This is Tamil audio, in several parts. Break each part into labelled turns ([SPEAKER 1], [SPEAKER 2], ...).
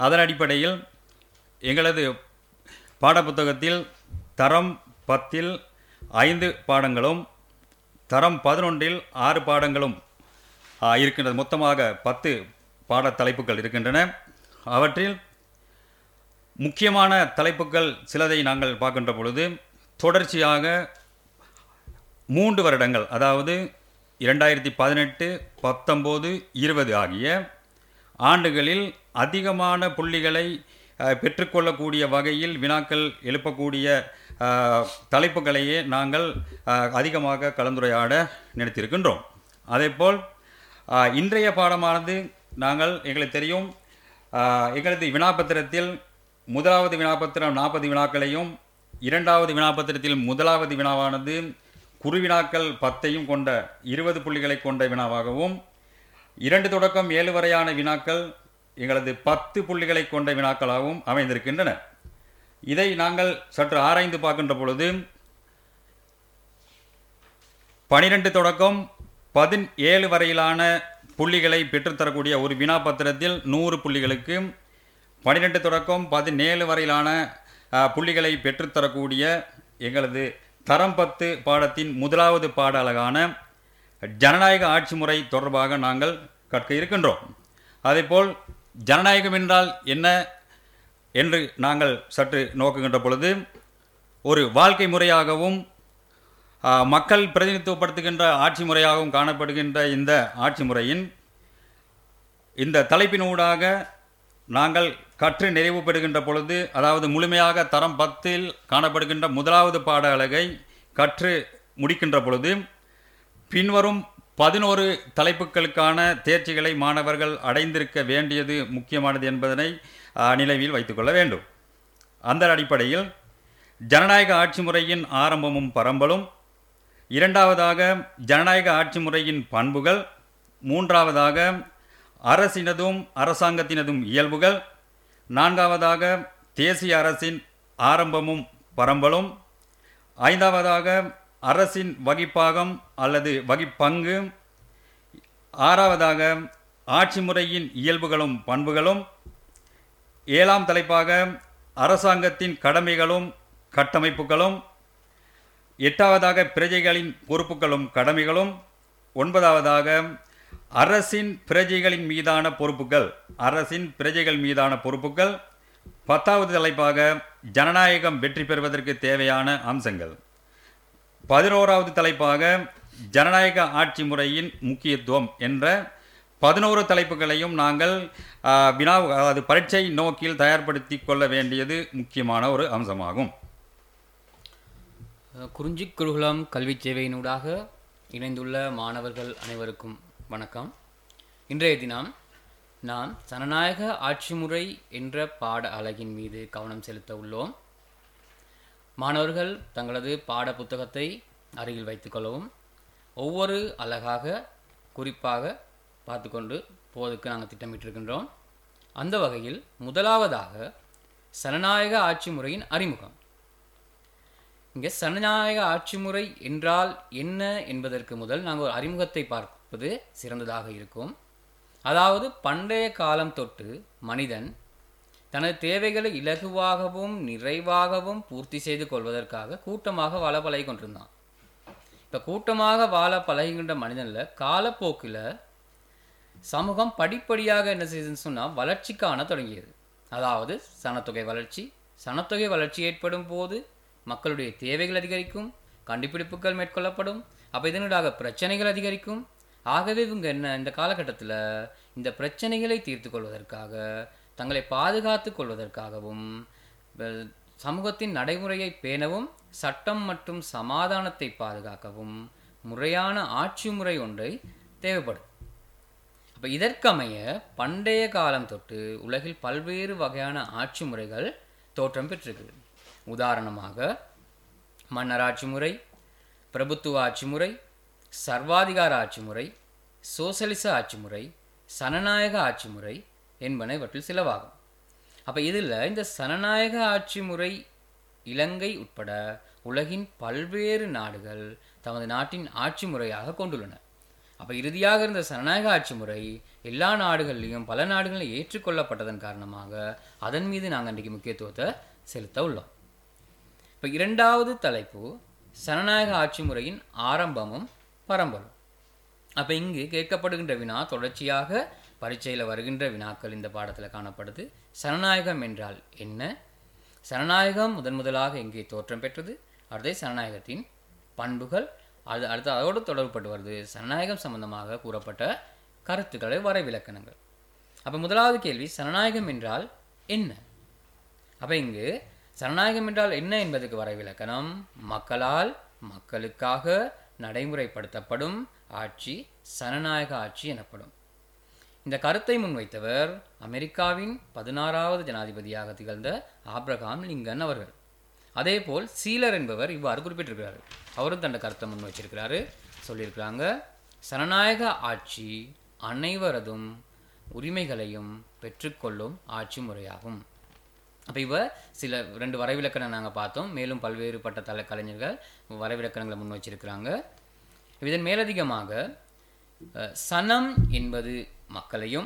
[SPEAKER 1] அதன் அடிப்படையில் எங்களது பாடப்புத்தகத்தில் தரம் பத்தில் ஐந்து பாடங்களும் தரம் பதினொன்றில் ஆறு பாடங்களும் ஆ, இருக்கின்றது மொத்தமாக பத்து பாடத் தலைப்புகள் இருக்கின்றன அவற்றில் முக்கியமான தலைப்புகள் சிலதை நாங்கள் பார்க்கின்ற பொழுது தொடர்ச்சியாக மூன்று வருடங்கள் அதாவது இரண்டாயிரத்தி பதினெட்டு பத்தொம்போது இருபது ஆகிய ஆண்டுகளில் அதிகமான புள்ளிகளை அஹ், பெற்றுக்கொள்ளக்கூடிய வகையில் வினாக்கள் எழுப்பக்கூடிய அஹ், தலைப்புகளையே நாங்கள் அஹ், அதிகமாக கலந்துரையாட நினைத்திருக்கின்றோம் அதேபோல் அஹ், இன்றைய பாடமானது நாங்கள் எங்களுக்கு தெரியும் அஹ், எங்களது வினாப்பத்திரத்தில் முதலாவது வினாப்பத்திரம் நாற்பது வினாக்களையும் இரண்டாவது வினாப்பத்திரத்தில் முதலாவது வினாவானது குறுவினாக்கள் பத்தையும் கொண்ட இருபது புள்ளிகளை கொண்ட வினாவாகவும் இரண்டு தொடக்கம் ஏழு வரையான வினாக்கள் எங்களது பத்து புள்ளிகளை கொண்ட வினாக்களாகவும் அமைந்திருக்கின்றன இதை நாங்கள் சற்று ஆராய்ந்து பார்க்கின்ற பொழுது பனிரெண்டு தொடக்கம் பதினேழு வரையிலான புள்ளிகளை பெற்றுத்தரக்கூடிய ஒரு வினாப்பத்திரத்தில் நூறு புள்ளிகளுக்கு பனிரெண்டு தொடக்கம் பதினேழு வரையிலான அஹ், புள்ளிகளை பெற்றுத்தரக்கூடிய எங்களது தரம் பத்து பாடத்தின் முதலாவது பாட அழகான ஜனநாயக ஆட்சி முறை தொடர்பாக நாங்கள் கற்க இருக்கின்றோம் அதேபோல் ஜனநாயகம் என்றால் என்ன என்று நாங்கள் சற்று நோக்குகின்ற பொழுது ஒரு வாழ்க்கை முறையாகவும் ஆ, மக்கள் பிரதிநிதித்துவப்படுத்துகின்ற ஆட்சி முறையாகவும் காணப்படுகின்ற இந்த ஆட்சி முறையின் இந்த தலைப்பினூடாக நாங்கள் கற்று நிறைவு பெறுகின்ற பொழுது அதாவது முழுமையாக தரம் பத்தில் காணப்படுகின்ற முதலாவது பாட அலகை கற்று முடிக்கின்ற பொழுது பின்வரும் பதினோரு தலைப்புகளுக்கான தேர்ச்சிகளை மாணவர்கள் அடைந்திருக்க வேண்டியது முக்கியமானது என்பதனை ஆ, நினைவில் வைத்துக்கொள்ள வேண்டும் அந்த அடிப்படையில் ஜனநாயக ஆட்சி முறையின் ஆரம்பமும் பரம்பலும் இரண்டாவதாக ஜனநாயக ஆட்சி முறையின் பண்புகள் மூன்றாவதாக அரசினதும் அரசாங்கத்தினதும் இயல்புகள் நான்காவதாக தேசிய அரசின் ஆரம்பமும் பரம்பலும் ஐந்தாவதாக அரசின் வகிப்பாகம் அல்லது வகிப்பங்கு ஆறாவதாக ஆட்சி முறையின் இயல்புகளும் பண்புகளும் ஏழாம் தலைப்பாக அரசாங்கத்தின் கடமைகளும் கட்டமைப்புகளும் எட்டாவதாக பிரஜைகளின் பொறுப்புகளும் கடமைகளும் ஒன்பதாவதாக அரசின் பிரஜைகளின் மீதான பொறுப்புகள் அரசின் பிரஜைகள் மீதான பொறுப்புகள் பத்தாவது தலைப்பாக ஜனநாயகம் வெற்றி பெறுவதற்கு தேவையான அம்சங்கள் பதினோராவது தலைப்பாக ஜனநாயக ஆட்சி முறையின் முக்கியத்துவம் என்ற பதினோரு தலைப்புகளையும் நாங்கள் ஆ, வினா அதாவது பரீட்சை நோக்கில் தயார்படுத்தி கொள்ள வேண்டியது முக்கியமான ஒரு அம்சமாகும்
[SPEAKER 2] குறிஞ்சி குருகுலம் கல்வி சேவையினூடாக இணைந்துள்ள மாணவர்கள் அனைவருக்கும் வணக்கம் இன்றைய தினம் நாம் ஜனநாயக ஆட்சி முறை என்ற பாட அலகின் மீது கவனம் செலுத்த உள்ளோம் மாணவர்கள் தங்களது பாட புத்தகத்தை அருகில் வைத்துக்கொள்ளவும் ஒவ்வொரு அலகாக குறிப்பாக பார்த்துக்கொண்டு போவதற்கு நாங்கள் திட்டமிட்டிருக்கின்றோம் அந்த வகையில் முதலாவதாக சனநாயக ஆட்சி முறையின் அறிமுகம் இங்கே சனநாயக ஆட்சி முறை என்றால் என்ன என்பதற்கு முதல் நாங்கள் ஒரு அறிமுகத்தை பார்ப்பது சிறந்ததாக இருக்கும் அதாவது பண்டைய காலம் தொட்டு மனிதன் தனது தேவைகளை இலகுவாகவும் நிறைவாகவும் பூர்த்தி செய்து கொள்வதற்காக கூட்டமாக வாழ பழகி கொண்டிருந்தான் இப்போ கூட்டமாக வாழ பழகின்ற மனிதனில் காலப்போக்கில் சமூகம் படிப்படியாக என்ன செய்யுதுன்னு சொன்னால் வளர்ச்சி காண தொடங்கியது அதாவது சனத்தொகை வளர்ச்சி சனத்தொகை வளர்ச்சி ஏற்படும் போது மக்களுடைய தேவைகள் அதிகரிக்கும் கண்டுபிடிப்புகள் மேற்கொள்ளப்படும் அப்போ இதனூடாக பிரச்சனைகள் அதிகரிக்கும் ஆகவே இவங்க என்ன இந்த காலகட்டத்தில் இந்த பிரச்சனைகளை தீர்த்து கொள்வதற்காக தங்களை பாதுகாத்து கொள்வதற்காகவும் வ- சமூகத்தின் நடைமுறையை பேணவும் சட்டம் மற்றும் சமாதானத்தை பாதுகாக்கவும் முறையான ஆட்சி முறை ஒன்றை தேவைப்படும் அப்போ இதற்கமைய பண்டைய காலம் தொட்டு உலகில் பல்வேறு வகையான ஆட்சி முறைகள் தோற்றம் பெற்றிருக்கிறது உதாரணமாக மன்னராட்சி முறை பிரபுத்துவ ஆட்சி முறை சர்வாதிகார ஆட்சி முறை சோசலிச ஆட்சி முறை சனநாயக ஆட்சி முறை என்பன இவற்றில் சிலவாகும் அப்போ இதில் இந்த சனநாயக ஆட்சி முறை இலங்கை உட்பட உலகின் பல்வேறு நாடுகள் தமது நாட்டின் ஆட்சி முறையாக கொண்டுள்ளன அப்போ இறுதியாக இருந்த சனநாயக ஆட்சி முறை எல்லா நாடுகள்லையும் பல நாடுகளிலும் ஏற்றுக்கொள்ளப்பட்டதன் காரணமாக அதன் மீது நாங்கள் இன்றைக்கு முக்கியத்துவத்தை செலுத்த உள்ளோம் இப்போ இரண்டாவது தலைப்பு சனநாயக ஆட்சி முறையின் ஆரம்பமும் பரம்பலும் அப்போ இங்கு கேட்கப்படுகின்ற வினா தொடர்ச்சியாக பரீட்சையில் வருகின்ற வினாக்கள் இந்த பாடத்தில் காணப்படுது சனநாயகம் என்றால் என்ன சனநாயகம் முதன் முதலாக எங்கே தோற்றம் பெற்றது அடுத்து சனநாயகத்தின் பண்புகள் அது அடுத்து அதோடு தொடர்புபட்டு வருது சனநாயகம் சம்பந்தமாக கூறப்பட்ட கருத்துக்களை வரைவிலக்கணங்கள் அப்போ முதலாவது கேள்வி சனநாயகம் என்றால் என்ன அப்போ இங்கு சனநாயகம் என்றால் என்ன என்பதற்கு வரைவிலக்கணம் மக்களால் மக்களுக்காக நடைமுறைப்படுத்தப்படும் ஆட்சி சனநாயக ஆட்சி எனப்படும் இந்த கருத்தை முன்வைத்தவர் அமெரிக்காவின் பதினாறாவது ஜனாதிபதியாக திகழ்ந்த ஆப்ரகாம் லிங்கன் அவர்கள் அதேபோல் சீலர் என்பவர் இவ்வாறு குறிப்பிட்டிருக்கிறார் அவரும் தன் கருத்தை முன் வச்சிருக்கிறாரு சொல்லியிருக்கிறாங்க சனநாயக ஆட்சி அனைவரதும் உரிமைகளையும் பெற்றுக்கொள்ளும் ஆட்சி முறையாகும் அப்போ இவ சில ரெண்டு வரைவிலக்கணம் நாங்கள் பார்த்தோம் மேலும் பல்வேறுபட்ட தலை கலைஞர்கள் வரைவிலக்கணங்களை முன் வச்சிருக்கிறாங்க இதன் மேலதிகமாக அஹ், சனம் என்பது மக்களையும்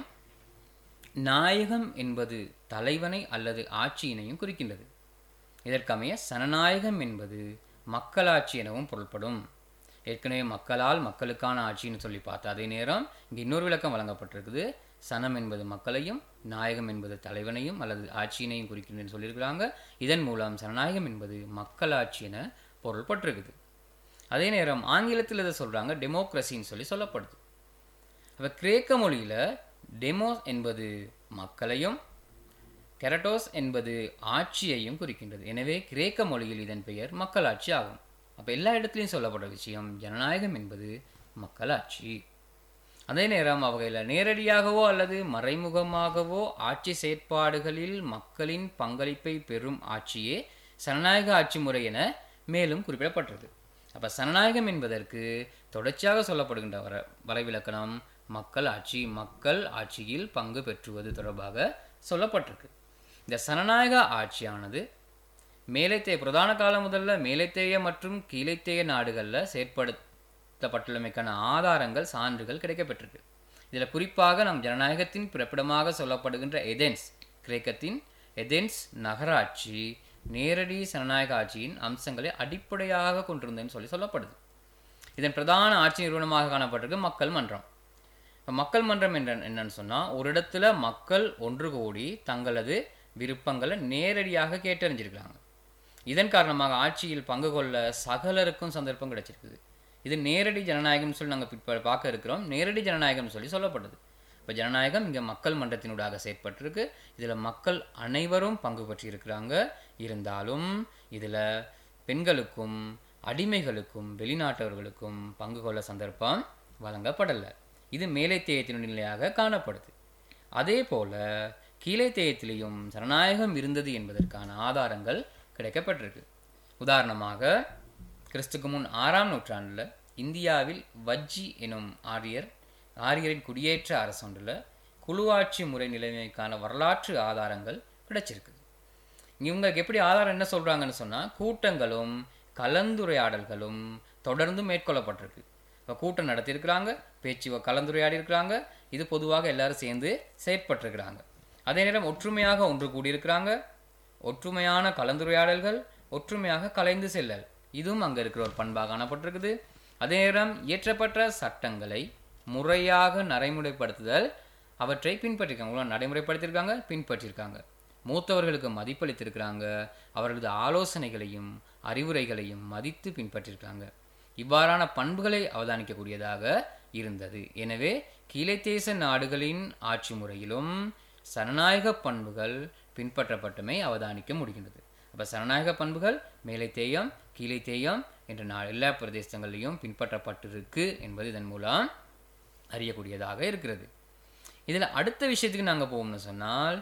[SPEAKER 2] நாயகம் என்பது தலைவனை அல்லது ஆட்சியினையும் குறிக்கின்றது இதற்கமைய சனநாயகம் என்பது மக்களாட்சி எனவும் பொருள்படும் ஏற்கனவே மக்களால் மக்களுக்கான ஆட்சின்னு சொல்லி பார்த்தா அதே நேரம் இங்கே இன்னொரு விளக்கம் வழங்கப்பட்டிருக்குது சனம் என்பது மக்களையும் நாயகம் என்பது தலைவனையும் அல்லது ஆட்சியினையும் குறிக்கின்றதுன்னு சொல்லியிருக்கிறாங்க இதன் மூலம் சனநாயகம் என்பது மக்களாட்சி என பொருள்பட்டிருக்குது அதே நேரம் ஆங்கிலத்தில் இதை சொல்கிறாங்க டெமோக்ரஸின்னு சொல்லி சொல்லப்படுது அப்போ கிரேக்க மொழியில் டெமோஸ் என்பது மக்களையும் கெரட்டோஸ் என்பது ஆட்சியையும் குறிக்கின்றது எனவே கிரேக்க மொழியில் இதன் பெயர் மக்களாட்சி ஆகும் அப்போ எல்லா இடத்துலையும் சொல்லப்படுற விஷயம் ஜனநாயகம் என்பது மக்களாட்சி அதே நேரம் அவ்வகையில் நேரடியாகவோ அல்லது மறைமுகமாகவோ ஆட்சி செயற்பாடுகளில் மக்களின் பங்களிப்பை பெறும் ஆட்சியே சனநாயக ஆட்சி முறை என மேலும் குறிப்பிடப்பட்டது அப்போ சனநாயகம் என்பதற்கு தொடர்ச்சியாக சொல்லப்படுகின்ற வர வரைவிலக்கணம் மக்கள் ஆட்சி மக்கள் ஆட்சியில் பங்கு பெற்றுவது தொடர்பாக சொல்லப்பட்டிருக்கு இந்த சனநாயக ஆட்சியானது மேலைத்தேய பிரதான காலம் முதல்ல மேலைத்தேய மற்றும் கீழைத்தேய நாடுகளில் செயற்படுத்தப்பட்டுள்ளமைக்கான ஆதாரங்கள் சான்றுகள் கிடைக்கப்பெற்றிருக்கு இதில் குறிப்பாக நம் ஜனநாயகத்தின் பிறப்பிடமாக சொல்லப்படுகின்ற எதென்ஸ் கிரேக்கத்தின் எதென்ஸ் நகராட்சி நேரடி சனநாயக ஆட்சியின் அம்சங்களை அடிப்படையாக கொண்டிருந்ததுன்னு சொல்லி சொல்லப்படுது இதன் பிரதான ஆட்சி நிறுவனமாக காணப்பட்டிருக்கு மக்கள் மன்றம் இப்ப மக்கள் மன்றம் என்ற என்னன்னு சொன்னால் ஒரு இடத்துல மக்கள் ஒன்று கூடி தங்களது விருப்பங்களை நேரடியாக கேட்டறிஞ்சிருக்கிறாங்க இதன் காரணமாக ஆட்சியில் பங்கு கொள்ள சகலருக்கும் சந்தர்ப்பம் கிடைச்சிருக்குது இது நேரடி ஜனநாயகம்னு சொல்லி நாங்கள் பிற்ப பார்க்க இருக்கிறோம் நேரடி ஜனநாயகம்னு சொல்லி சொல்லப்படுது இப்போ ஜனநாயகம் இங்கே மக்கள் மன்றத்தினூடாக செயற்பட்டிருக்கு இதில் மக்கள் அனைவரும் பங்கு பற்றி இருக்கிறாங்க இருந்தாலும் இதில் பெண்களுக்கும் அடிமைகளுக்கும் வெளிநாட்டவர்களுக்கும் பங்கு கொள்ள சந்தர்ப்பம் வழங்கப்படலை இது மேலை தேயத்தினுடைய நிலையாக காணப்படுது அதே போல கீழே தேயத்திலேயும் ஜனநாயகம் இருந்தது என்பதற்கான ஆதாரங்கள் கிடைக்கப்பட்டிருக்கு உதாரணமாக கிறிஸ்துக்கு முன் ஆறாம் நூற்றாண்டில் இந்தியாவில் வஜ்ஜி எனும் ஆரியர் ஆரியரின் குடியேற்ற அரசொன்றில் குழுவாட்சி முறை நிலைமைக்கான வரலாற்று ஆதாரங்கள் கிடைச்சிருக்குது இவங்களுக்கு எப்படி ஆதாரம் என்ன சொல்கிறாங்கன்னு சொன்னால் கூட்டங்களும் கலந்துரையாடல்களும் தொடர்ந்து மேற்கொள்ளப்பட்டிருக்கு இப்போ கூட்டம் நடத்தியிருக்கிறாங்க பேச்சு கலந்துரையாடி இருக்கிறாங்க இது பொதுவாக எல்லாரும் சேர்ந்து செயற்பட்டிருக்கிறாங்க அதே நேரம் ஒற்றுமையாக ஒன்று கூடியிருக்கிறாங்க ஒற்றுமையான கலந்துரையாடல்கள் ஒற்றுமையாக கலைந்து செல்லல் இதுவும் அங்கே இருக்கிற ஒரு பண்பாக காணப்பட்டிருக்குது அதே நேரம் இயற்றப்பட்ட சட்டங்களை முறையாக நடைமுறைப்படுத்துதல் அவற்றை பின்பற்றிருக்காங்க உங்களை நடைமுறைப்படுத்தியிருக்காங்க பின்பற்றியிருக்காங்க மூத்தவர்களுக்கு மதிப்பளித்திருக்கிறாங்க அவர்களது ஆலோசனைகளையும் அறிவுரைகளையும் மதித்து பின்பற்றியிருக்காங்க இவ்வாறான பண்புகளை அவதானிக்கக்கூடியதாக இருந்தது எனவே கீழைத்தேச நாடுகளின் ஆட்சி முறையிலும் சனநாயக பண்புகள் பின்பற்றப்பட்டுமே அவதானிக்க முடிகின்றது அப்போ சனநாயக பண்புகள் மேலை தேயம் கீழே தேயம் என்ற நா எல்லா பிரதேசங்களிலும் பின்பற்றப்பட்டிருக்கு என்பது இதன் மூலம் அறியக்கூடியதாக இருக்கிறது இதில் அடுத்த விஷயத்துக்கு நாங்கள் போவோம்னு சொன்னால்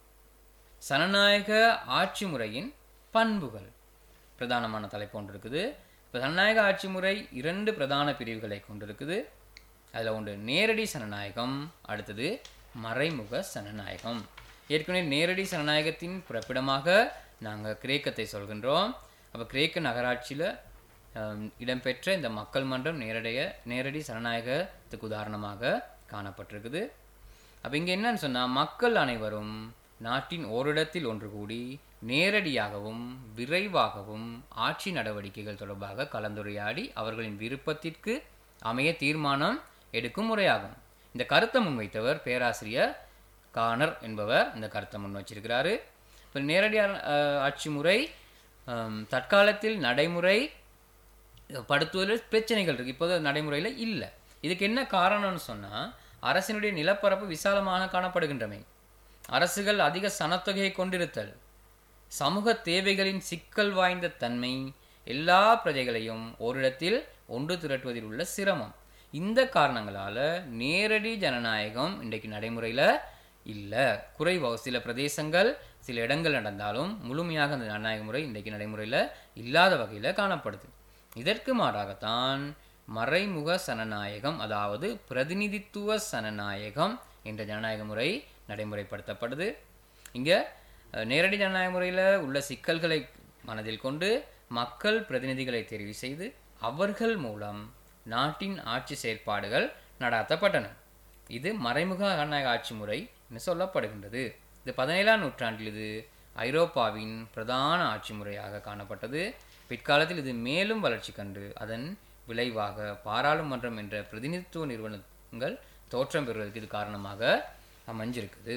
[SPEAKER 2] சனநாயக ஆட்சி முறையின் பண்புகள் பிரதானமான தலைப்பு ஒன்று இருக்குது இப்போ சனநாயக ஆட்சி முறை இரண்டு பிரதான பிரிவுகளை கொண்டிருக்குது அதில் ஒன்று நேரடி சனநாயகம் அடுத்தது மறைமுக சனநாயகம் ஏற்கனவே நேரடி சனநாயகத்தின் பிறப்பிடமாக நாங்கள் கிரேக்கத்தை சொல்கின்றோம் அப்போ கிரேக்க நகராட்சியில் அஹ், இடம்பெற்ற இந்த மக்கள் மன்றம் நேரடிய நேரடி சனநாயகத்துக்கு உதாரணமாக காணப்பட்டிருக்குது அப்போ இங்கே என்னன்னு சொன்னால் மக்கள் அனைவரும் நாட்டின் ஓரிடத்தில் ஒன்று கூடி நேரடியாகவும் விரைவாகவும் ஆட்சி நடவடிக்கைகள் தொடர்பாக கலந்துரையாடி அவர்களின் விருப்பத்திற்கு அமைய தீர்மானம் எடுக்கும் முறையாகும் இந்த கருத்தை முன்வைத்தவர் பேராசிரியர் கானர் என்பவர் இந்த கருத்தை முன் வச்சிருக்கிறாரு இப்போ நேரடியான அஹ், ஆட்சி முறை அம், தற்காலத்தில் நடைமுறை படுத்துவதில் பிரச்சனைகள் இருக்கு இப்போது நடைமுறையில் இல்லை இதுக்கு என்ன காரணம்னு சொன்னால் அரசினுடைய நிலப்பரப்பு விசாலமாக காணப்படுகின்றமை அரசுகள் அதிக சனத்தொகையை கொண்டிருத்தல் சமூக தேவைகளின் சிக்கல் வாய்ந்த தன்மை எல்லா பிரஜைகளையும் ஓரிடத்தில் ஒன்று திரட்டுவதில் உள்ள சிரமம் இந்த காரணங்களால நேரடி ஜனநாயகம் இன்றைக்கு நடைமுறையில் இல்லை குறைவாக சில பிரதேசங்கள் சில இடங்கள் நடந்தாலும் முழுமையாக அந்த ஜனநாயக முறை இன்றைக்கு நடைமுறையில் இல்லாத வகையில் காணப்படுது இதற்கு மாறாகத்தான் மறைமுக சனநாயகம் அதாவது பிரதிநிதித்துவ சனநாயகம் என்ற ஜனநாயக முறை நடைமுறைப்படுத்தப்படுது இங்கே நேரடி ஜனநாயக முறையில் உள்ள சிக்கல்களை மனதில் கொண்டு மக்கள் பிரதிநிதிகளை தெரிவு செய்து அவர்கள் மூலம் நாட்டின் ஆட்சி செயற்பாடுகள் நடாத்தப்பட்டன இது மறைமுக ஜனநாயக ஆட்சி முறை என்று சொல்லப்படுகின்றது இது பதினேழாம் நூற்றாண்டில் இது ஐரோப்பாவின் பிரதான ஆட்சி முறையாக காணப்பட்டது பிற்காலத்தில் இது மேலும் வளர்ச்சி கண்டு அதன் விளைவாக பாராளுமன்றம் என்ற பிரதிநிதித்துவ நிறுவனங்கள் தோற்றம் பெறுவதற்கு இது காரணமாக அமைஞ்சிருக்குது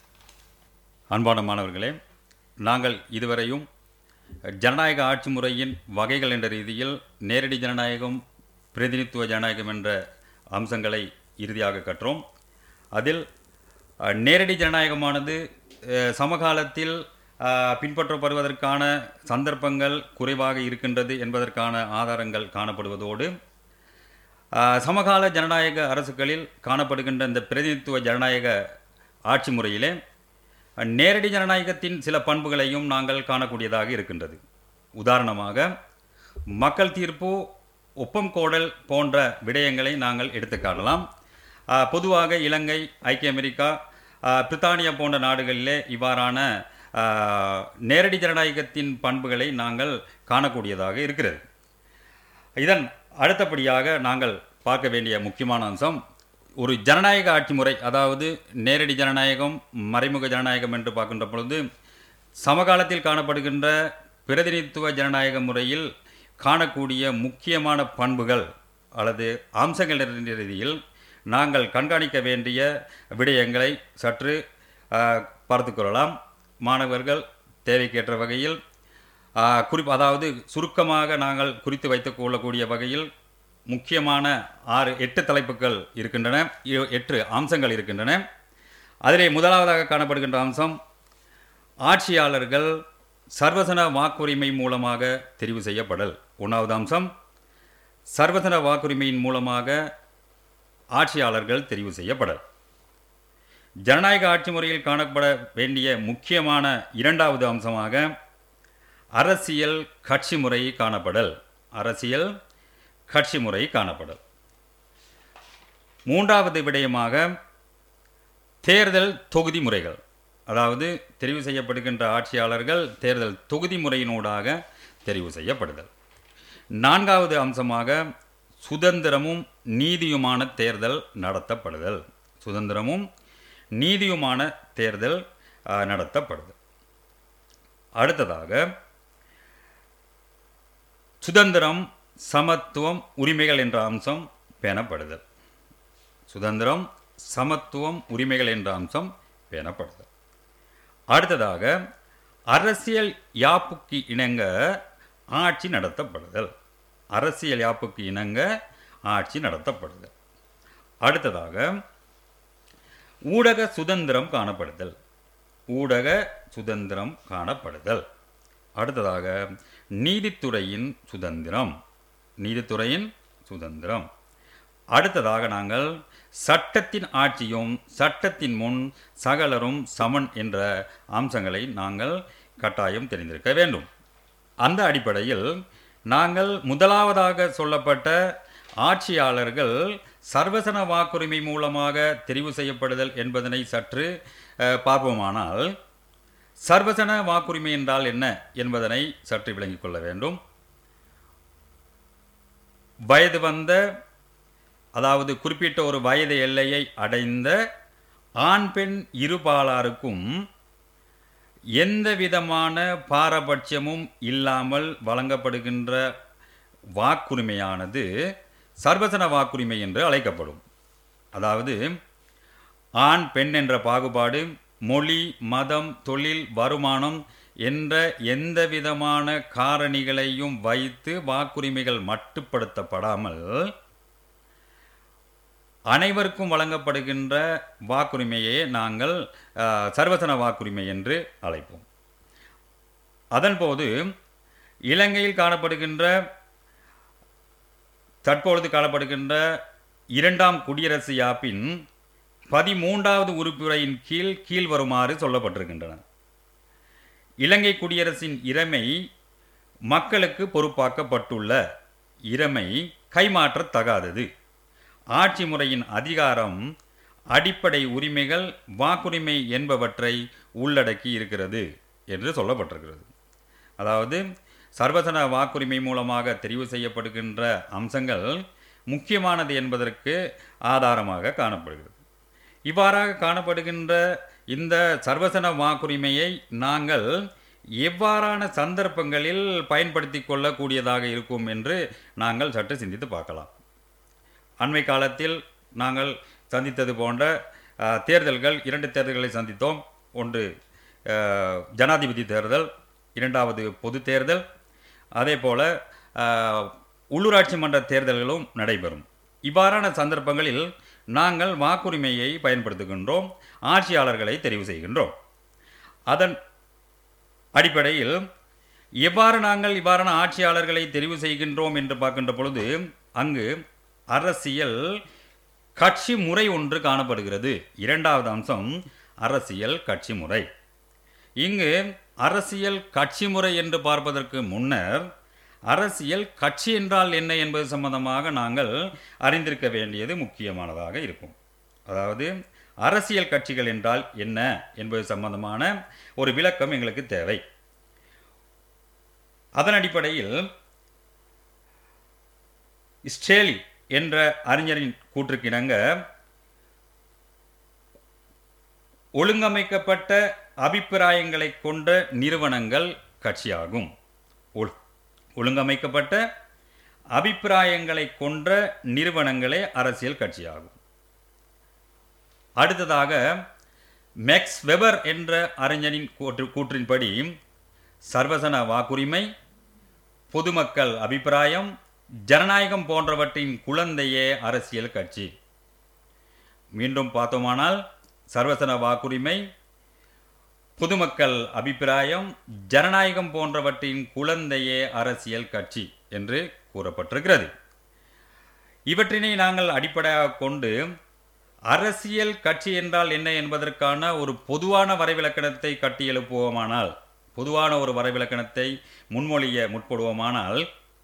[SPEAKER 1] அன்பான மாணவர்களே நாங்கள் இதுவரையும் ஜனநாயக ஆட்சி முறையின் வகைகள் என்ற ரீதியில் நேரடி ஜனநாயகம் பிரதிநிதித்துவ ஜனநாயகம் என்ற அம்சங்களை இறுதியாக கற்றோம் அதில் அஹ், நேரடி ஜனநாயகமானது அஹ், சமகாலத்தில் அஹ், பின்பற்றப்படுவதற்கான சந்தர்ப்பங்கள் குறைவாக இருக்கின்றது என்பதற்கான ஆதாரங்கள் காணப்படுவதோடு ஆஹ் சமகால ஜனநாயக அரசுகளில் காணப்படுகின்ற இந்த பிரதிநிதித்துவ ஜனநாயக ஆட்சி முறையிலே அஹ், நேரடி ஜனநாயகத்தின் சில பண்புகளையும் நாங்கள் காணக்கூடியதாக இருக்கின்றது உதாரணமாக மக்கள் தீர்ப்பு ஒப்பம் கோடல் போன்ற விடயங்களை நாங்கள் எடுத்துக்காட்டலாம் ஆஹ், பொதுவாக இலங்கை ஐக்கிய அமெரிக்கா ஆஹ், பிரித்தானியா போன்ற நாடுகளிலே இவ்வாறான ஆஹ், நேரடி ஜனநாயகத்தின் பண்புகளை நாங்கள் காணக்கூடியதாக இருக்கிறது இதன் அடுத்தபடியாக நாங்கள் பார்க்க வேண்டிய முக்கியமான அம்சம் ஒரு ஜனநாயக ஆட்சி முறை அதாவது நேரடி ஜனநாயகம் மறைமுக ஜனநாயகம் என்று பார்க்கின்ற பொழுது சமகாலத்தில் காணப்படுகின்ற பிரதிநிதித்துவ ஜனநாயக முறையில் காணக்கூடிய முக்கியமான பண்புகள் அல்லது அம்சங்கள் என்ற ரீதியில் நாங்கள் கண்காணிக்க வேண்டிய விடயங்களை சற்று பார்த்து கொள்ளலாம் மாணவர்கள் தேவைக்கேற்ற வகையில் குறிப்பு அதாவது சுருக்கமாக நாங்கள் குறித்து வைத்துக் கொள்ளக்கூடிய வகையில் முக்கியமான ஆறு எட்டு தலைப்புகள் இருக்கின்றன இ- எட்டு அம்சங்கள் இருக்கின்றன அதிலே முதலாவதாக காணப்படுகின்ற அம்சம் ஆட்சியாளர்கள் சர்வசன வாக்குரிமை மூலமாக தெரிவு செய்யப்படல் ஒன்றாவது அம்சம் சர்வசன வாக்குரிமையின் மூலமாக ஆட்சியாளர்கள் தெரிவு செய்யப்படல் ஜனநாயக ஆட்சி முறையில் காணப்பட வேண்டிய முக்கியமான இரண்டாவது அம்சமாக அரசியல் கட்சி முறை காணப்படல் அரசியல் கட்சி முறை காணப்படல் மூன்றாவது விடயமாக தேர்தல் தொகுதி முறைகள் அதாவது தெரிவு செய்யப்படுகின்ற ஆட்சியாளர்கள் தேர்தல் தொகுதி முறையினூடாக தெரிவு செய்யப்படுதல் நான்காவது அம்சமாக சுதந்திரமும் நீதியுமான தேர்தல் நடத்தப்படுதல் சுதந்திரமும் நீதியுமான தேர்தல் ஆ, நடத்தப்படுதல் அடுத்ததாக சுதந்திரம் சமத்துவம் உரிமைகள் என்ற அம்சம் பேணப்படுதல் சுதந்திரம் சமத்துவம் உரிமைகள் என்ற அம்சம் பேணப்படுதல் அடுத்ததாக அரசியல் யாப்புக்கு இணங்க ஆட்சி நடத்தப்படுதல் அரசியல் யாப்புக்கு இணங்க ஆட்சி நடத்தப்படுதல் அடுத்ததாக ஊடக சுதந்திரம் காணப்படுதல் ஊடக சுதந்திரம் காணப்படுதல் அடுத்ததாக நீதித்துறையின் சுதந்திரம் நீதித்துறையின் சுதந்திரம் அடுத்ததாக நாங்கள் சட்டத்தின் ஆட்சியும் சட்டத்தின் முன் சகலரும் சமன் என்ற அம்சங்களை நாங்கள் கட்டாயம் தெரிந்திருக்க வேண்டும் அந்த அடிப்படையில் நாங்கள் முதலாவதாக சொல்லப்பட்ட ஆட்சியாளர்கள் சர்வசன வாக்குரிமை மூலமாக தெரிவு செய்யப்படுதல் என்பதனை சற்று அஹ், பார்ப்போமானால் சர்வசன வாக்குரிமை என்றால் என்ன என்பதனை சற்று விளங்கிக் கொள்ள வேண்டும் வயது வந்த அதாவது குறிப்பிட்ட ஒரு வயது எல்லையை அடைந்த ஆண் பெண் இருபாலாருக்கும் எந்த விதமான பாரபட்சமும் இல்லாமல் வழங்கப்படுகின்ற வாக்குரிமையானது சர்வசன வாக்குரிமை என்று அழைக்கப்படும் அதாவது ஆண் பெண் என்ற பாகுபாடு மொழி மதம் தொழில் வருமானம் என்ற எந்த விதமான காரணிகளையும் வைத்து வாக்குரிமைகள் மட்டுப்படுத்தப்படாமல் அனைவருக்கும் வழங்கப்படுகின்ற வாக்குரிமையே நாங்கள் அஹ், சர்வசன வாக்குரிமை என்று அழைப்போம் அதன்போது இலங்கையில் காணப்படுகின்ற தற்பொழுது காணப்படுகின்ற இரண்டாம் குடியரசு யாப்பின் பதிமூன்றாவது உறுப்புரையின் கீழ் கீழ் வருமாறு சொல்லப்பட்டிருக்கின்றன இலங்கை குடியரசின் இறைமை மக்களுக்கு பொறுப்பாக்கப்பட்டுள்ள இறைமை கைமாற்றத்தகாதது ஆட்சி முறையின் அதிகாரம் அடிப்படை உரிமைகள் வாக்குரிமை என்பவற்றை உள்ளடக்கி இருக்கிறது என்று சொல்லப்பட்டிருக்கிறது அதாவது சர்வசன வாக்குரிமை மூலமாக தெரிவு செய்யப்படுகின்ற அம்சங்கள் முக்கியமானது என்பதற்கு ஆதாரமாக காணப்படுகிறது இவ்வாறாக காணப்படுகின்ற இந்த சர்வசன வாக்குரிமையை நாங்கள் எவ்வாறான சந்தர்ப்பங்களில் பயன்படுத்தி கொள்ளக்கூடியதாக இருக்கும் என்று நாங்கள் சற்று சிந்தித்து பார்க்கலாம் அண்மை காலத்தில் நாங்கள் சந்தித்தது போன்ற அஹ், தேர்தல்கள் இரண்டு தேர்தல்களை சந்தித்தோம் ஒன்று அஹ், ஜனாதிபதி தேர்தல் இரண்டாவது பொது தேர்தல் அதே போல் உள்ளூராட்சி மன்ற தேர்தல்களும் நடைபெறும் இவ்வாறான சந்தர்ப்பங்களில் நாங்கள் வாக்குரிமையை பயன்படுத்துகின்றோம் ஆட்சியாளர்களை தெரிவு செய்கின்றோம் அதன் அடிப்படையில் எவ்வாறு நாங்கள் இவ்வாறான ஆட்சியாளர்களை தெரிவு செய்கின்றோம் என்று பார்க்கின்ற பொழுது அங்கு அரசியல் கட்சி முறை ஒன்று காணப்படுகிறது இரண்டாவது அம்சம் அரசியல் கட்சி முறை இங்கு அரசியல் கட்சி முறை என்று பார்ப்பதற்கு முன்னர் அரசியல் கட்சி என்றால் என்ன என்பது சம்பந்தமாக நாங்கள் அறிந்திருக்க வேண்டியது முக்கியமானதாக இருக்கும் அதாவது அரசியல் கட்சிகள் என்றால் என்ன என்பது சம்பந்தமான ஒரு விளக்கம் எங்களுக்கு தேவை அதன் அடிப்படையில் ஸ்டேலி என்ற அறிஞரின் கூற்றுக்கிணங்க ஒழுங்கமைக்கப்பட்ட அபிப்பிராயங்களை கொண்ட நிறுவனங்கள் கட்சியாகும் ஒழு- ஒழுங்கமைக்கப்பட்ட அபிப்பிராயங்களை கொண்ட நிறுவனங்களே அரசியல் கட்சியாகும் அடுத்ததாக மேக்ஸ் வெபர் என்ற அறிஞரின் கூற்று கூற்றின்படி சர்வசன வாக்குரிமை பொதுமக்கள் அபிப்பிராயம் ஜனநாயகம் போன்றவற்றின் குழந்தையே அரசியல் கட்சி மீண்டும் பார்த்தோமானால் சர்வசன வாக்குரிமை பொதுமக்கள் அபிப்பிராயம் ஜனநாயகம் போன்றவற்றின் குழந்தையே அரசியல் கட்சி என்று கூறப்பட்டிருக்கிறது இவற்றினை நாங்கள் அடிப்படையாக கொண்டு அரசியல் கட்சி என்றால் என்ன என்பதற்கான ஒரு பொதுவான வரைவிலக்கணத்தை கட்டி எழுப்புவோமானால் பொதுவான ஒரு வரைவிலக்கணத்தை முன்மொழிய முற்படுவோமானால்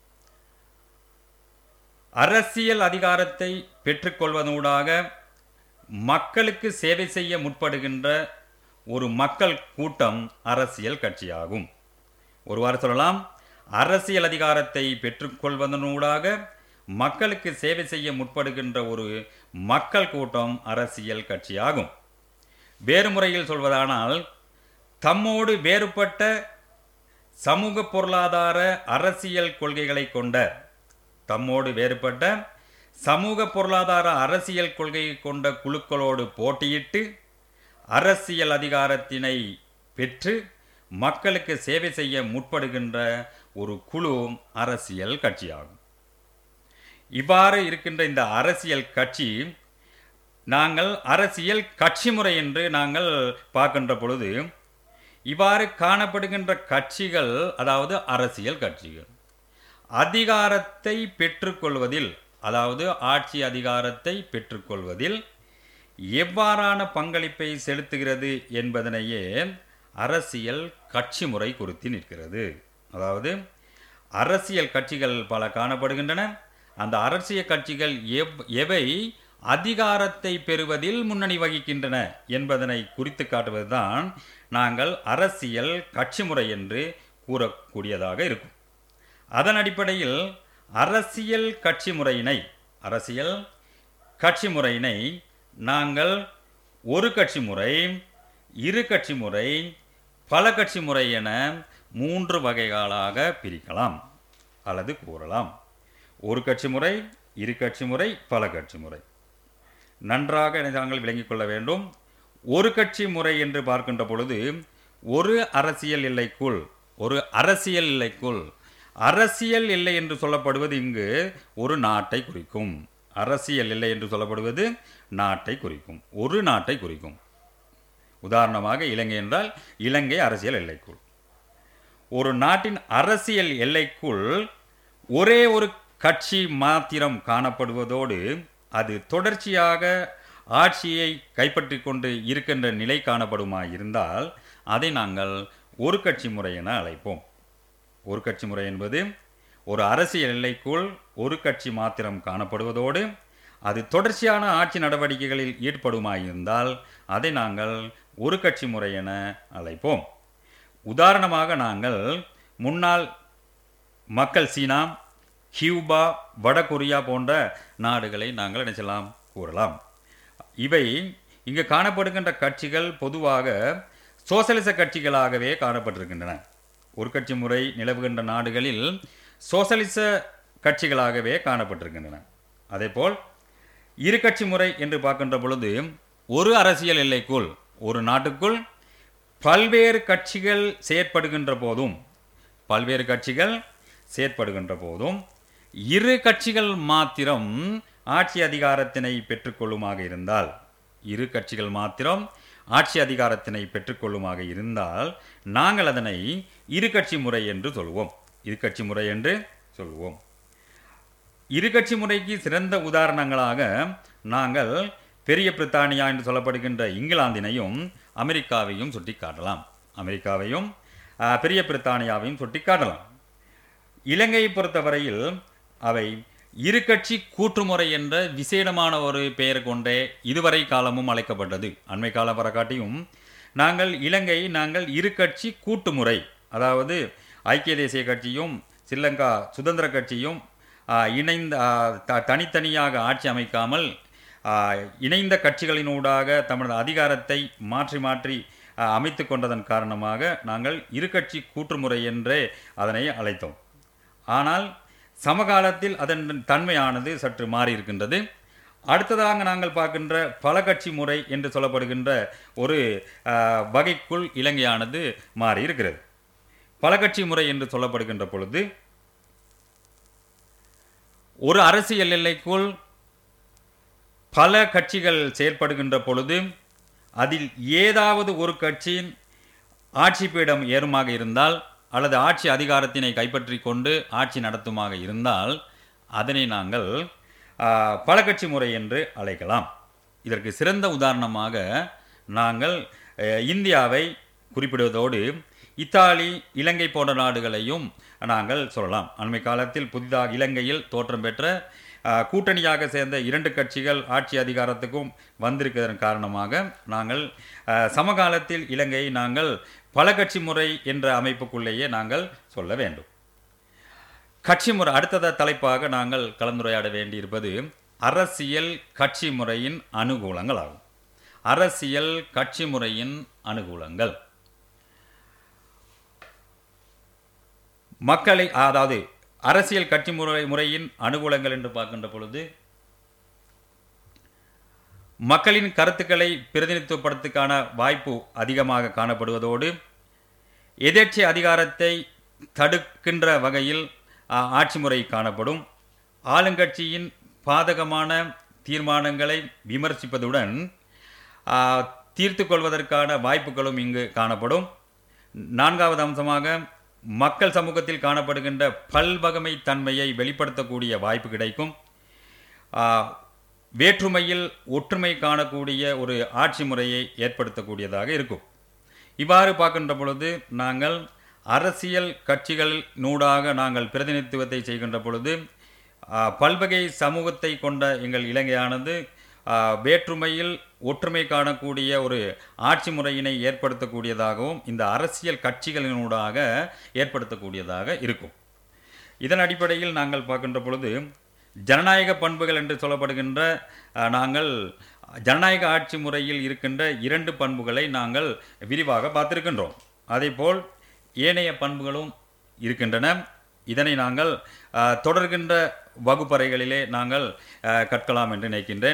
[SPEAKER 1] அரசியல் அதிகாரத்தை பெற்றுக்கொள்வதூடாக மக்களுக்கு சேவை செய்ய முற்படுகின்ற ஒரு மக்கள் கூட்டம் அரசியல் கட்சியாகும் ஒருவாறு சொல்லலாம் அரசியல் அதிகாரத்தை பெற்றுக்கொள்வதனூடாக மக்களுக்கு சேவை செய்ய முற்படுகின்ற ஒரு மக்கள் கூட்டம் அரசியல் கட்சியாகும் வேறு முறையில் சொல்வதானால் தம்மோடு வேறுபட்ட சமூக பொருளாதார அரசியல் கொள்கைகளை கொண்ட தம்மோடு வேறுபட்ட சமூக பொருளாதார அரசியல் கொள்கையை கொண்ட குழுக்களோடு போட்டியிட்டு அரசியல் அதிகாரத்தினை பெற்று மக்களுக்கு சேவை செய்ய முற்படுகின்ற ஒரு குழு அரசியல் கட்சியாகும் இவ்வாறு இருக்கின்ற இந்த அரசியல் கட்சி நாங்கள் அரசியல் கட்சி முறை என்று நாங்கள் பார்க்கின்ற பொழுது இவ்வாறு காணப்படுகின்ற கட்சிகள் அதாவது அரசியல் கட்சிகள் அதிகாரத்தை பெற்றுக்கொள்வதில் அதாவது ஆட்சி அதிகாரத்தை பெற்றுக்கொள்வதில் எவ்வாறான பங்களிப்பை செலுத்துகிறது என்பதனையே அரசியல் கட்சி முறை குறித்து நிற்கிறது அதாவது அரசியல் கட்சிகள் பல காணப்படுகின்றன அந்த அரசியல் கட்சிகள் எவ் எவை அதிகாரத்தை பெறுவதில் முன்னணி வகிக்கின்றன என்பதனை குறித்து காட்டுவதுதான் நாங்கள் அரசியல் கட்சி முறை என்று கூறக்கூடியதாக இருக்கும் அதன் அடிப்படையில் அரசியல் கட்சி முறையினை அரசியல் கட்சி முறையினை நாங்கள் ஒரு கட்சி முறை இரு கட்சி முறை பல கட்சி முறை என மூன்று வகைகளாக பிரிக்கலாம் அல்லது கூறலாம் ஒரு கட்சி முறை இரு கட்சி முறை பல கட்சி முறை நன்றாக இதை நாங்கள் விளங்கிக் கொள்ள வேண்டும் ஒரு கட்சி முறை என்று பார்க்கின்ற பொழுது ஒரு அரசியல் எல்லைக்குள் ஒரு அரசியல் எல்லைக்குள் அரசியல் எல்லை என்று சொல்லப்படுவது இங்கு ஒரு நாட்டை குறிக்கும் அரசியல் எல்லை என்று சொல்லப்படுவது நாட்டை குறிக்கும் ஒரு நாட்டை குறிக்கும் உதாரணமாக இலங்கை என்றால் இலங்கை அரசியல் எல்லைக்குள் ஒரு நாட்டின் அரசியல் எல்லைக்குள் ஒரே ஒரு கட்சி மாத்திரம் காணப்படுவதோடு அது தொடர்ச்சியாக ஆட்சியை கைப்பற்றி கொண்டு இருக்கின்ற நிலை காணப்படுமா இருந்தால் அதை நாங்கள் ஒரு கட்சி முறை என அழைப்போம் ஒரு கட்சி முறை என்பது ஒரு அரசியல் எல்லைக்குள் ஒரு கட்சி மாத்திரம் காணப்படுவதோடு அது தொடர்ச்சியான ஆட்சி நடவடிக்கைகளில் ஈடுபடுமாயிருந்தால் அதை நாங்கள் ஒரு கட்சி முறை என அழைப்போம் உதாரணமாக நாங்கள் முன்னாள் மக்கள் சீனா கியூபா வடகொரியா போன்ற நாடுகளை நாங்கள் நினைச்சலாம் கூறலாம் இவை இங்கு காணப்படுகின்ற கட்சிகள் பொதுவாக சோசலிச கட்சிகளாகவே காணப்பட்டிருக்கின்றன ஒரு கட்சி முறை நிலவுகின்ற நாடுகளில் சோசலிச கட்சிகளாகவே காணப்பட்டிருக்கின்றன அதேபோல் இரு கட்சி முறை என்று பார்க்கின்ற பொழுது ஒரு அரசியல் எல்லைக்குள் ஒரு நாட்டுக்குள் பல்வேறு கட்சிகள் செயற்படுகின்ற போதும் பல்வேறு கட்சிகள் செயற்படுகின்ற போதும் இரு கட்சிகள் மாத்திரம் ஆட்சி அதிகாரத்தினை பெற்றுக்கொள்ளுமாக இருந்தால் இரு கட்சிகள் மாத்திரம் ஆட்சி அதிகாரத்தினை பெற்றுக்கொள்ளுமாக இருந்தால் நாங்கள் அதனை இரு கட்சி முறை என்று சொல்வோம் இரு கட்சி முறை என்று சொல்வோம் இரு கட்சி முறைக்கு சிறந்த உதாரணங்களாக நாங்கள் பெரிய பிரித்தானியா என்று சொல்லப்படுகின்ற இங்கிலாந்தினையும் அமெரிக்காவையும் சுட்டி காட்டலாம் அமெரிக்காவையும் ஆஹ், பெரிய பிரித்தானியாவையும் சுட்டி காட்டலாம் இலங்கையை பொறுத்தவரையில் அவை இரு கட்சி கூட்டுமுறை என்ற விசேடமான ஒரு பெயர் கொண்டே இதுவரை காலமும் அழைக்கப்பட்டது அண்மை காலம் வர காட்டியும் நாங்கள் இலங்கை நாங்கள் இரு கட்சி கூட்டுமுறை அதாவது ஐக்கிய தேசிய கட்சியும் ஸ்ரீலங்கா சுதந்திர கட்சியும் ஆஹ், இணைந்த ஆஹ், த- தனித்தனியாக ஆட்சி அமைக்காமல் ஆஹ், இணைந்த கட்சிகளினூடாக தமது அதிகாரத்தை மாற்றி மாற்றி ஆஹ், அமைத்து கொண்டதன் காரணமாக நாங்கள் இரு கட்சி கூற்றுமுறை என்றே அதனை அழைத்தோம் ஆனால் சமகாலத்தில் அதன் தன்மையானது சற்று மாறி இருக்கின்றது அடுத்ததாக நாங்கள் பார்க்கின்ற பல கட்சி முறை என்று சொல்லப்படுகின்ற ஒரு ஆஹ், வகைக்குள் இலங்கையானது மாறி இருக்கிறது பல கட்சி முறை என்று சொல்லப்படுகின்ற பொழுது ஒரு அரசியல் எல்லைக்குள் பல கட்சிகள் செயற்படுகின்ற பொழுது அதில் ஏதாவது ஒரு கட்சியின் ஆட்சி பீடம் ஏறுமாக இருந்தால் அல்லது ஆட்சி அதிகாரத்தினை கைப்பற்றி கொண்டு ஆட்சி நடத்துமாக இருந்தால் அதனை நாங்கள் ஆ, பல கட்சி முறை என்று அழைக்கலாம் இதற்கு சிறந்த உதாரணமாக நாங்கள் அஹ், இந்தியாவை குறிப்பிடுவதோடு இத்தாலி இலங்கை போன்ற நாடுகளையும் நாங்கள் சொல்லலாம் அண்மை காலத்தில் புதிதாக இலங்கையில் தோற்றம் பெற்ற ஆஹ், கூட்டணியாக சேர்ந்த இரண்டு கட்சிகள் ஆட்சி அதிகாரத்துக்கும் வந்திருக்கிறதன் காரணமாக நாங்கள் ஆஹ், சமகாலத்தில் இலங்கையை நாங்கள் பல கட்சி முறை என்ற அமைப்புக்குள்ளேயே நாங்கள் சொல்ல வேண்டும் கட்சி முறை அடுத்தத தலைப்பாக நாங்கள் கலந்துரையாட வேண்டியிருப்பது அரசியல் கட்சி முறையின் அனுகூலங்கள் ஆகும் அரசியல் கட்சி முறையின் அனுகூலங்கள் மக்களை அதாவது அரசியல் கட்சி முறை முறையின் அனுகூலங்கள் என்று பார்க்கின்ற பொழுது மக்களின் கருத்துக்களை பிரதிநிதித்துவப்படுத்துக்கான வாய்ப்பு அதிகமாக காணப்படுவதோடு எதேச்சை அதிகாரத்தை தடுக்கின்ற வகையில் ஆ, ஆட்சி முறை காணப்படும் ஆளுங்கட்சியின் பாதகமான தீர்மானங்களை விமர்சிப்பதுடன் ஆ, தீர்த்து கொள்வதற்கான வாய்ப்புகளும் இங்கு காணப்படும் நான்காவது அம்சமாக மக்கள் சமூகத்தில் காணப்படுகின்ற பல்வகமை தன்மையை வெளிப்படுத்தக்கூடிய வாய்ப்பு கிடைக்கும் ஆ, வேற்றுமையில் ஒற்றுமை காணக்கூடிய ஒரு ஆட்சி முறையை ஏற்படுத்தக்கூடியதாக இருக்கும் இவ்வாறு பார்க்கின்ற பொழுது நாங்கள் அரசியல் கட்சிகள் நூடாக நாங்கள் பிரதிநிதித்துவத்தை செய்கின்ற பொழுது ஆ, பல்வகை சமூகத்தை கொண்ட எங்கள் இலங்கையானது ஆ, வேற்றுமையில் ஒற்றுமை காணக்கூடிய ஒரு ஆட்சி முறையினை ஏற்படுத்தக்கூடியதாகவும் இந்த அரசியல் கட்சிகளினூடாக ஏற்படுத்தக்கூடியதாக இருக்கும் இதன் அடிப்படையில் நாங்கள் பார்க்கின்ற பொழுது ஜனநாயக பண்புகள் என்று சொல்லப்படுகின்ற அஹ், நாங்கள் ஜனநாயக ஆட்சி முறையில் இருக்கின்ற இரண்டு பண்புகளை நாங்கள் விரிவாக பார்த்திருக்கின்றோம் அதேபோல் ஏனைய பண்புகளும் இருக்கின்றன இதனை நாங்கள் அஹ், தொடர்கின்ற வகுப்பறைகளிலே நாங்கள் அஹ், கற்கலாம் என்று நினைக்கின்றேன்